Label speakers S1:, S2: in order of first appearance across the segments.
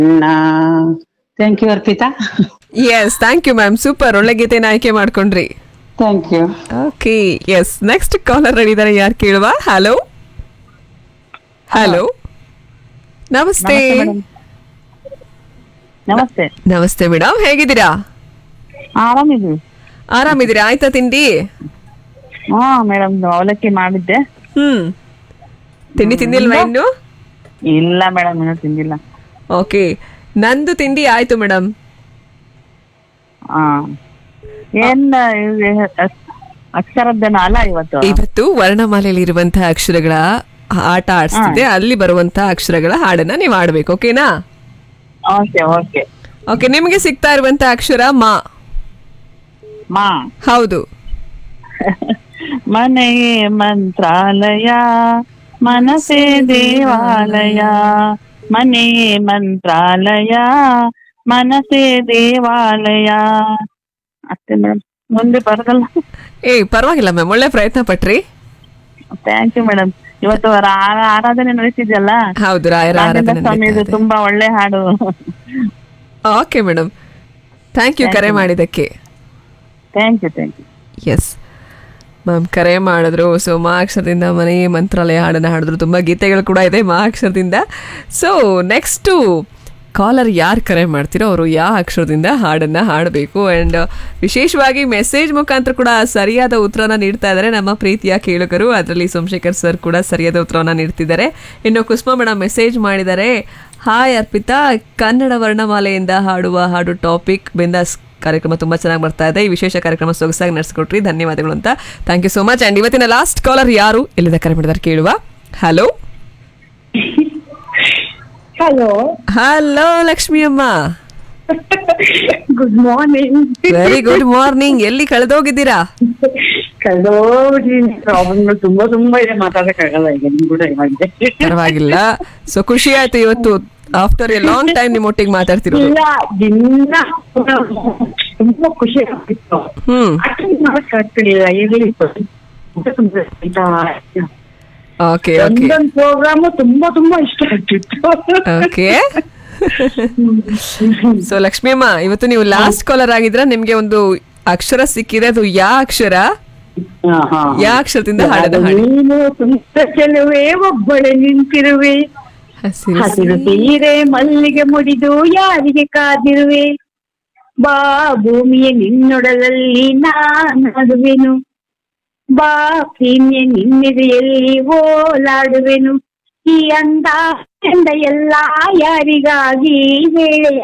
S1: Thank you Arpita
S2: yes thank you ma'am super ಒಳ್ಳೆ ಗೀತೆನ ಆಯ್ಕೆ ಮಾಡ್ಕೊಂಡ್ರಿ
S1: thank you
S2: okay yes next caller ಇದ್ದಾರೆ ಯಾರು ಕೇಳುವ ಹಲೋ ಹಲೋ ನಮಸ್ತೆ
S3: ನಮಸ್ತೆ
S2: ನಮಸ್ತೆ ಮೇಡಮ್ ಹೇಗಿದ್ದೀರಾ
S3: ಆರಾಮಿದ್ವಿ
S2: ಆರಾಮಿದ್ದೀರಾ ಆಯ್ತಾ ತಿಂಡಿ
S3: ಹಾ ಮೇಡಮ್ ಅವಲಕ್ಕಿ ಮಾಡಿದ್ದೆ
S2: ಹ್ಮ್ ತಿಂಡಿ ತಿಂದಿಲ್ವಾ ಇನ್ನು
S3: ಇಲ್ಲ ಮೇಡಮ್ ಇನ್ನೂ ತಿಂದಿಲ್ಲ
S2: ಓಕೆ ನಂದು ತಿಂಡಿ ಆಯ್ತು ಮೇಡಮ್
S3: ಹಾ ಏನ್ ಇದು ಅಕ್ಷರದ್ದನ ಅಲ್ಲ ಇವತ್ತು
S2: ಇವತ್ತು ವರ್ಣಮಾಲೆಯಲ್ಲಿ ಇರುವಂತಹ ಅಕ್ಷರಗಳ ಆಟ ಆಡಿಸ್ತಿದೆ ಅಲ್ಲಿ ಬರುವಂತಹ ಅಕ್ಷರಗಳ ಹಾಡನ್ನ ನೀವು ಆಡ್ಬೇಕು ಓಕೆನಾ
S3: ಓಕೆ ಓಕೆ
S2: ಓಕೆ ನಿಮಗೆ ಸಿಗ್ತಾ ಇರುವಂತಹ ಅಕ್ಷರ ಮಾ
S3: ಮಾ
S2: ಹೌದು
S3: ಮನೆಯೇ ಮಂತ್ರಾಲಯ ಮನಸೇ ದೇವಾಲಯ ಮನೆಯೇ ಮಂತ್ರಾಲಯ ಮನಸೇ ದೇವಾಲಯ ಅಷ್ಟೇ ಮೇಡಮ್ ಮುಂದೆ ಬರದಲ್ಲ
S2: ಏ ಪರವಾಗಿಲ್ಲ ಮ್ಯಾಮ್ ಒಳ್ಳೆ ಪ್ರಯತ್ನ ಪಟ್ರಿ
S3: ಥ್ಯಾಂಕ್ ಯು ಮೇಡಮ್ ಇವತ್ತು ರಾ- ಆರಾಧನೆ ನಡೆಸಿದ್ಯಲ್ಲ
S2: ಹೌದು ರಾಯರ
S3: ರಾಘವೇಂದ್ರ
S2: ಆರಾಧನೆ
S3: ಸ್ವಾಮಿದು
S2: ನಡೀತಾ ಇದೆ.
S3: ತುಂಬಾ ಒಳ್ಳೆ ಹಾಡು
S2: ಓಕೆ ಮೇಡಮ್ ಥ್ಯಾಂಕ್ ಯು ಕರೆ ಮಾಡಿದ್ದಕ್ಕೆ
S3: thank you thank you
S2: yes ma'am ಕರೆ ಮಾಡಿದ್ರು ಸೊ ಮಾ ಅಕ್ಷರದಿಂದ ಮನೆ ಮಂತ್ರಾಲಯ ಹಾಡನ್ನು ಹಾಡಿದ್ರು ತುಂಬ ಗೀತೆಗಳು ಕೂಡ ಇದೆ ಮಾ ಅಕ್ಷರದಿಂದ ಸೊ ನೆಕ್ಸ್ಟು ಕಾಲರ್ ಯಾರು ಕರೆ ಮಾಡ್ತೀರೋ ಅವರು ಯಾವ ಅಕ್ಷರದಿಂದ ಹಾಡನ್ನು ಹಾಡಬೇಕು ಆ್ಯಂಡ್ ವಿಶೇಷವಾಗಿ ಮೆಸೇಜ್ ಮುಖಾಂತರ ಕೂಡ ಸರಿಯಾದ ಉತ್ತರನ ನೀಡ್ತಾ ಇದ್ದಾರೆ ನಮ್ಮ ಪ್ರೀತಿಯ ಕೇಳುಗರು ಅದರಲ್ಲಿ ಸೋಮಶೇಖರ್ ಸರ್ ಕೂಡ ಸರಿಯಾದ ಉತ್ತರವನ್ನು ನೀಡ್ತಿದ್ದಾರೆ ಇನ್ನು ಕುಸುಮ ಮೇಡಮ್ ಮೆಸೇಜ್ ಮಾಡಿದ್ದಾರೆ ಹಾಯ್ ಅರ್ಪಿತಾ ಕನ್ನಡ ವರ್ಣಮಾಲೆಯಿಂದ ಹಾಡುವ ಹಾಡು ಟಾಪಿಕ್ ಬಿಂದಾಸ್ ಕಾರ್ಯಕ್ರಮ ತುಂಬಾ ಚೆನ್ನಾಗಿ ಬರ್ತಾ ಇದೆ ಈ ವಿಶೇಷ ಕಾರ್ಯಕ್ರಮ ಸೊಗಸಾಗಿ ನಡೆಸ್ಕೊಟ್ರಿ ಧನ್ಯವಾದಗಳು ಅಂತ thank you so much and ಇವತ್ತಿನ ಲಾಸ್ಟ್ ಕಾಲರ್ ಯಾರು ಎಲ್ಲಿಂದ ಕರೆ ಮಾಡಿದಾರೆ ಕೇಳುವ ಹಲೋ
S4: ಹಲೋ
S2: ಹಲೋ ಲಕ್ಷ್ಮಿ ಅಮ್ಮ
S4: good morning
S2: very good morning ಎಲ್ಲಿ ಕಳೆದೋಗಿದ್ದೀರಾ
S4: ಕಳೆದೋಗ್ಬಿಟ್ಟಿದ್ದೀನಿ ಪ್ರಾಬ್ಲಮ್ ತುಂಬಾ ತುಂಬಾ ಇದೆ ಮಾತಾಡಕ್ಕಾಗಲ್ಲ ಈಗ ನಿಮ್ ಕೂಡ ಇವಾಗ
S2: ಪರವಾಗಿಲ್ಲ ಸೊ ಖುಷಿ ಆಯ್ತು ಇವತ್ತು ಆಫ್ಟರ್ ಎ ಲಾಂಗ್ ಟೈಮ್ ನಿಮ್ಮೊಟ್ಟಿಗೆ ಮಾತಾಡ್ತಿರೋದು
S4: ಇಲ್ಲ ದಿನ ತುಂಬಾ ಖುಷಿ ಆಗ್ತಿತ್ತು
S2: ಹ್ಮ್
S4: ಅಟೆಂಡ್ ಮಾಡಕ್ ಆಗ್ತಿರ್ಲಿಲ್ಲ ಇರ್ಲಿ ತುಂಬಾ ಆಯ್ತಾ.
S2: ಓಕೆ ಓಕೆ
S4: ಒಂದೊಂದ್ ಪ್ರೋಗ್ರಾಮು ತುಂಬಾ ತುಂಬಾ ಇಷ್ಟ ಆಗ್ತಿತ್ತು
S2: ಓಕೆ ಸೊ ಲಕ್ಷ್ಮಿ ಅಮ್ಮ ಇವತ್ತು ನೀವು ಲಾಸ್ಟ್ ಕಾಲರ್ ಆಗಿದ್ರ ನಿಮ್ಗೆ ಒಂದು ಅಕ್ಷರ ಸಿಕ್ಕಿದೆ ಅದು ಯಾ ಅಕ್ಷರ
S4: ಹಾ, ಹಾ.
S2: ಯಾ ಅಕ್ಷರದಿಂದ ಹಾಡನ್ನ ಹಾಡಿ
S4: ನೀನು ಸುಂದರ ಚೆಲುವೆ ಒಬ್ಬಳೆ ನಿಂತಿರುವೆ
S2: ಹಸಿರು
S4: ಹಸಿರು ಸೀರೆ ಮಲ್ಲಿಗೆ ಮುಡಿದು ಯಾರಿಗೆ ಕಾದಿರುವೆ ಬಾ ಭೂಮಿಯ ನಿನ್ನೊಡಲಲ್ಲಿ ನಾಡುವೆನು ಬಾ ಪ್ರೇಮಿಯ ನಿನ್ನೆದೆಯಲ್ಲಿ ಓಲಾಡುವೆನು ಈ ಅಂದ ಚಂದ ಎಲ್ಲ ಯಾರಿಗಾಗಿ ಹೇಳೆಯ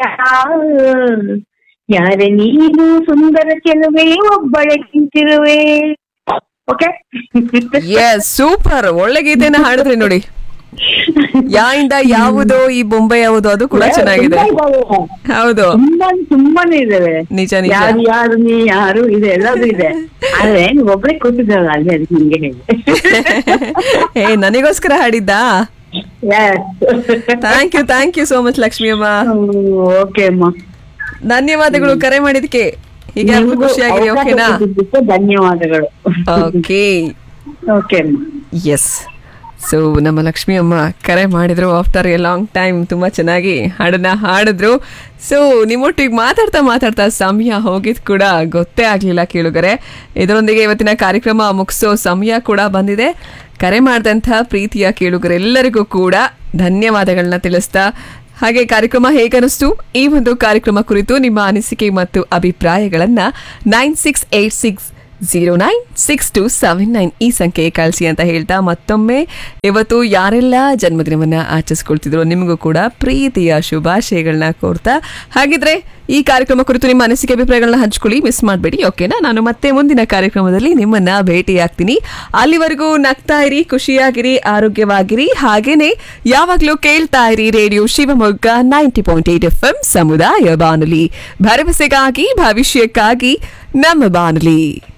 S4: ಯಾರ ನೀನು ಸುಂದರ ಚೆಲುವೆ ಒಬ್ಬಳೆ ನಿಂತಿರುವೆ ಓಕೆ
S2: ಎಸ್ ಸೂಪರ್ ಒಳ್ಳೆ ಗೀತೆನ ಹಾಡಿದ್ರಿ ನೋಡಿ ಯಾಯಿಂದ ಯಾವುದೋ ಈ ಬೊಂಬೆ ಯಾವುದು ಅದು ಕೂಡ ಚೆನ್ನಾಗಿದೆ ಹೌದು
S4: ತುಂಬಾ ತುಂಬಾನೇ ಇದಾವೆ
S2: ನಿಜ ನಿಜ
S4: ಯಾರು ಯಾರು ನೀ ಯಾರು ಇದೆ ಎಲ್ಲದೂ ಇದೆ ಆದ್ರೆ ನೀವ್ ಒಬ್ಳೆ ಕೂತಿದ್ದಲ್ಲ ಅಲ್ಲಿ ಅದಕ್ಕೆ ನಿಮ್ಗೆ ಹೇಳಿ
S2: ಏ ನನಗೋಸ್ಕರ ಹಾಡಿದ್ದಾ thank you thank you so much Lakshmi ಅಮ್ಮ
S4: ಓಕೆ ಅಮ್ಮ
S2: ಧನ್ಯವಾದಗಳು ಕರೆ ಮಾಡಿದಕ್ಕೆ ಹೀಗೆ ಯಾರಿಗೂ
S4: ನಿಮ್ಗೂ
S2: ಖುಷಿಯಾಗಿರಿ
S4: ಅವಕಾಶ
S2: ಓಕೆನಾ
S4: ಕೊಟ್ಟಿದ್ದಕ್ಕೆ ಧನ್ಯವಾದಗಳು
S2: ಓಕೆ
S4: ಓಕೆ ಅಮ್ಮ
S2: ಎಸ್ ಸೊ ನಮ್ಮ ಲಕ್ಷ್ಮಿ ಅಮ್ಮ ಕರೆ ಮಾಡಿದ್ರು ಆಫ್ಟರ್ ಎ ಲಾಂಗ್ ಟೈಮ್ ತುಂಬ ಚೆನ್ನಾಗಿ ಹಾಡನ್ನ ಹಾಡಿದ್ರು ಸೊ ನಿಮ್ಮೊಟ್ಟಿಗೆ ಮಾತಾಡ್ತಾ ಮಾತಾಡ್ತಾ ಸಮಯ ಹೋಗಿದ್ ಕೂಡ ಗೊತ್ತೇ ಆಗಲಿಲ್ಲ ಕೇಳುಗರೆ ಇದರೊಂದಿಗೆ ಇವತ್ತಿನ ಕಾರ್ಯಕ್ರಮ ಮುಗಿಸೋ ಸಮಯ ಕೂಡ ಬಂದಿದೆ ಕರೆ ಮಾಡಿದಂಥ ಪ್ರೀತಿಯ ಕೇಳುಗರೆಲ್ಲರಿಗೂ ಕೂಡ ಧನ್ಯವಾದಗಳನ್ನ ತಿಳಿಸ್ತಾ ಹಾಗೆ ಕಾರ್ಯಕ್ರಮ ಹೇಗನಿಸ್ತು ಈ ಒಂದು ಕಾರ್ಯಕ್ರಮ ಕುರಿತು ನಿಮ್ಮ ಅನಿಸಿಕೆ ಮತ್ತು ಅಭಿಪ್ರಾಯಗಳನ್ನ nine six eight six zero nine six two seven nine ಈ ಸಂಖ್ಯೆಗೆ ಕಳಿಸಿ ಅಂತ ಹೇಳ್ತಾ ಮತ್ತೊಮ್ಮೆ ಇವತ್ತು ಯಾರೆಲ್ಲ ಜನ್ಮದಿನವನ್ನ ಆಚರಿಸ್ಕೊಳ್ತಿದ್ರು ನಿಮಗೂ ಕೂಡ ಪ್ರೀತಿಯ ಶುಭಾಶಯಗಳನ್ನ ಕೋರ್ತಾ ಹಾಗಿದ್ರೆ ಈ ಕಾರ್ಯಕ್ರಮ ಕುರಿತು ನಿಮ್ಮ ಅನಿಸಿಕೆ ಅಭಿಪ್ರಾಯಗಳನ್ನ ಹಂಚ್ಕೊಳ್ಳಿ ಮಿಸ್ ಮಾಡಬೇಡಿ ಓಕೆನಾ ನಾನು ಮತ್ತೆ ಮುಂದಿನ ಕಾರ್ಯಕ್ರಮದಲ್ಲಿ ನಿಮ್ಮನ್ನ ಭೇಟಿಯಾಗ್ತೀನಿ ಅಲ್ಲಿವರೆಗೂ ನಗ್ತಾ ಇರಿ ಖುಷಿಯಾಗಿರಿ ಆರೋಗ್ಯವಾಗಿರಿ ಹಾಗೇನೆ ಯಾವಾಗಲೂ ಕೇಳ್ತಾ ಇರಿ radio Shivamogga ninety point eight F M ಸಮುದಾಯ ಬಾನುಲಿ ಭರವಸೆಗಾಗಿ ಭವಿಷ್ಯಕ್ಕಾಗಿ ನಮ್ಮ ಬಾನುಲಿ